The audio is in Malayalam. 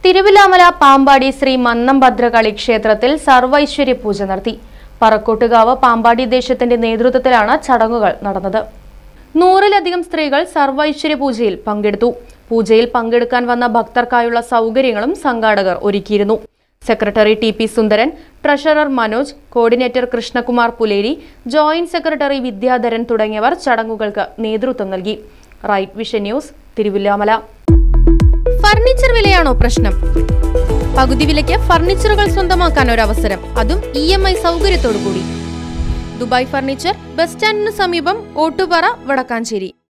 തിരുവില്ലാമല പാമ്പാടി ശ്രീ മന്നം ഭദ്രകാളി ക്ഷേത്രത്തിൽ സർവൈശ്വര്യ പൂജ നടത്തി പറക്കോട്ടുകാവ് പാമ്പാടി ദേശത്തിന്റെ നേതൃത്വത്തിലാണ് ചടങ്ങുകൾ നടന്നത് നൂറിലധികം സ്ത്രീകൾ സർവൈശ്വര്യ പൂജയിൽ പങ്കെടുത്തു പൂജയിൽ പങ്കെടുക്കാൻ വന്ന ഭക്തർക്കായുള്ള സൗകര്യങ്ങളും സംഘാടകർ ഒരുക്കിയിരുന്നു secretary T P Sundaran treasurer Manoj coordinator Krishnakumar Puleri joint secretary Vidyadharan തുടങ്ങിയവർ ചടങ്ങുകൾക്ക് നേതൃത്വം നൽകി right vision news Thiruvilwamala furniture വിലയാണോ പ്രശ്നം പകുതി വിലയ്ക്ക് ഫർണിച്ചറുകൾ സ്വന്തമാക്കാൻ ഒരു അവസരം അതും ഇ എം ഐ സൗകര്യത്തോടു കൂടി ദുബായ് ഫർണിച്ചർ ബസ് സ്റ്റാൻഡിന് സമീപം ഓട്ടുപാറ വടക്കാഞ്ചേരി